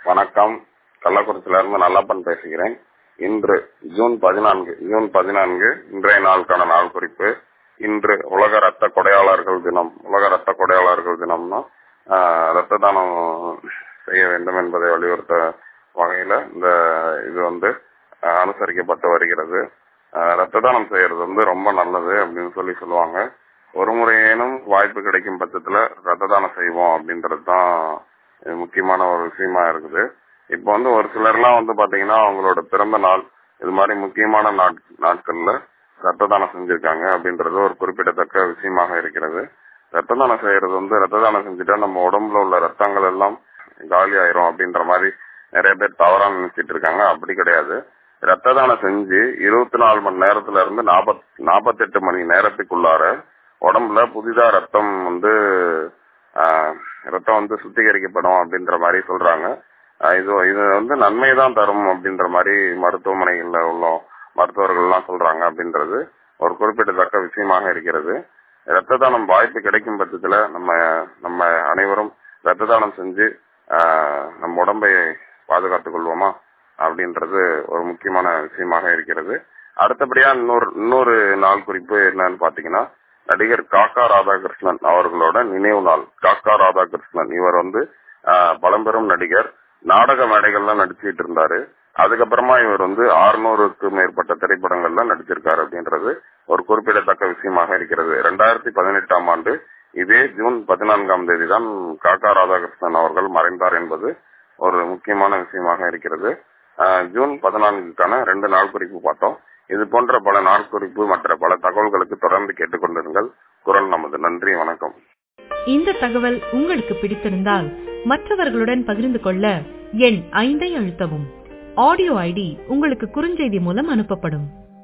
வணக்கம் கள்ளக்குறிச்சியில இருந்து நல்லப்பன் பேசுகிறேன் இன்று ஜூன் பதினான்கு ஜூன் பதினான்கு இன்றைய நாளுக்கான நாள் குறிப்பு இன்று உலக ரத்த கொடையாளர்கள் தினம் உலக ரத்த கொடையாளர்கள் தினம்னா ஆஹ், ரத்த தானம் செய்ய வேண்டும் என்பதை வலியுறுத்த வகையில இந்த இது வந்து ஆஹ், அனுசரிக்கப்பட்டு வருகிறது ஆஹ், ரத்த தானம் செய்யறது வந்து ரொம்ப நல்லது அப்படின்னு சொல்லி சொல்லுவாங்க ஒரு முறையேனும் வாய்ப்பு கிடைக்கும் பட்சத்துல ரத்த தானம் செய்வோம் அப்படின்றது தான் இது முக்கியமான ஒரு விஷயமா இருக்குது இப்போ வந்து ஒரு சிலர்லாம் வந்து பாத்தீங்கன்னா அவங்களோட பிறந்த நாள் இது மாதிரி முக்கியமான நாட்- நாட்கள்ல ரத்த தானம் செஞ்சிருக்காங்க அப்படின்றது ஒரு குறிப்பிடத்தக்க விஷயமாக இருக்கிறது ரத்த தானம் செய்யறது வந்து ரத்த தானம் செஞ்சுட்டா நம்ம உடம்புல உள்ள ரத்தங்கள் எல்லாம் காலி ஆயிரும் அப்படின்ற மாதிரி நிறைய பேர் தவறா நினைச்சிட்டு இருக்காங்க அப்படி கிடையாது ரத்த தானம் செஞ்சு இருபத்தி நாலு மணி நேரத்துல இருந்து நாற்பத் நாற்பத்தெட்டு மணி நேரத்துக்குள்ளார உடம்புல புதிதா ரத்தம் வந்து ஆஹ், ரத்தம் வந்து சுத்திகரிக்கப்படும் அப்படின்ற மாதிரி சொல்றாங்க ஆஹ், இது இது வந்து நன்மை தான் தரும் அப்படின்ற மாதிரி மருத்துவமனைகள்ல உள்ள மருத்துவர்கள் எல்லாம் சொல்றாங்க அப்படின்றது ஒரு குறிப்பிடத்தக்க விஷயமாக இருக்கிறது ரத்த தானம் வாய்ப்பு கிடைக்கும் பட்சத்துல நம்ம நம்ம அனைவரும் ரத்த தானம் செஞ்சு ஆஹ், நம்ம உடம்பை பாதுகாத்துக் கொள்வோமா அப்படின்றது ஒரு முக்கியமான விஷயமாக இருக்கிறது அடுத்தபடியா இன்னொரு இன்னொரு நாள் குறிப்பு என்னன்னு பாத்தீங்கன்னா நடிகர் காக்கா ராதாகிருஷ்ணன் அவர்களோட நினைவு நாள் காக்கா ராதாகிருஷ்ணன் இவர் வந்து ஆஹ், பழம்பெரும் நடிகர் நாடக மேடைகள்ல நடிச்சிட்டு இருந்தாரு அதுக்கப்புறமா இவர் வந்து 600க்கு மேற்பட்ட திரைப்படங்கள்ல நடிச்சிருக்காரு அப்படின்றது ஒரு குறிப்பிடத்தக்க விஷயமாக இருக்கிறது ரெண்டாயிரத்தி பதினெட்டாம் ஆண்டு இதே ஜூன் பதினான்காம் தேதி தான் காக்கா ராதாகிருஷ்ணன் அவர்கள் மறைந்தார் என்பது ஒரு முக்கியமான விஷயமாக இருக்கிறது ஆஹ், ஜூன் பதினான்குக்கான ரெண்டு நாள் குறிப்பு பார்த்தோம் இது போன்ற பல நாள் குறிப்பு மற்ற பல தகவல்களுக்கு தொடர்ந்து கேட்டுக்கொண்டிருங்கள் குரல் நமது நன்றி வணக்கம் இந்த தகவல் உங்களுக்கு பிடித்திருந்தால் மற்றவர்களுடன் பகிர்ந்து கொள்ள எண் ஐந்தை அழுத்தவும் ஆடியோ ஐடி உங்களுக்கு குறுஞ்செய்தி மூலம் அனுப்பப்படும்